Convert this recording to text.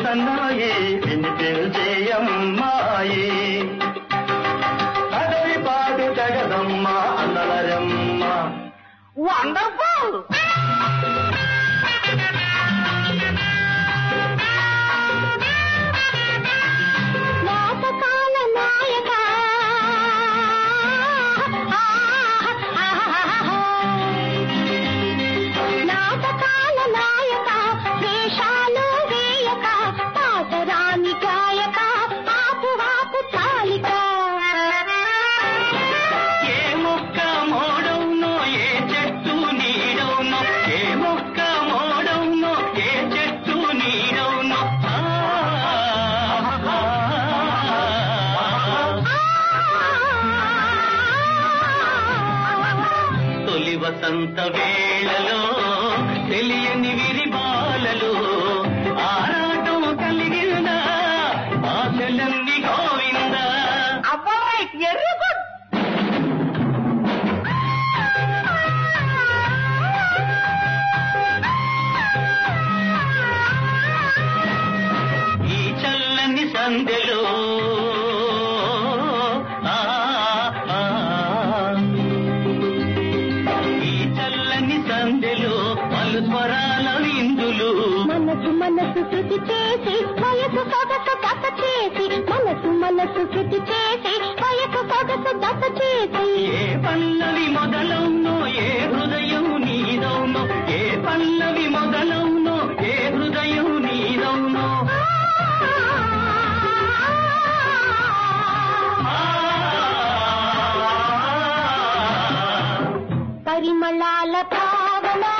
సన్నాయి వినిపించేయమ్మాయి అడవి పాటు జగదమ్మ అన్నలరమ్మ వండర్ఫుల్ నాటకాల నాయక నాటకాల నాయక వేషాలు వేయక పాటరాని గాయక ఆపు ఆపు చాలిక ఏ మొక్క మోడవునో ఏ చెట్టు నీడవునో ఏ మొక్క మోడవునో ఏ చెట్టు నీడవునో ఆ, ఆ, ఆ. తొలి వసంత వేళలో తెలియని విరిబాలలో ఆరాటం కలిగిందా ఆశలన్నీ గోవిందా అబ్బాయి వెరీ గుడ్ ఈ చల్లని సందెలో ఆ, ఆ, ఈ చల్లని సందెలో పలు స్వరాల విందులు మనసు మనసు శృతి చేసి వయసు సొగసు దశ చేసి మనసు మనసు శృతి చేసి వయసు సొగసు దశ చేసి ఏ పల్లవి మొదలవునో ఏ హృదయం నీదవునో ఏ పల్లవి మొదలవునో ఏ హృదయం నీదవునో ఆ, పరిమళాల భావన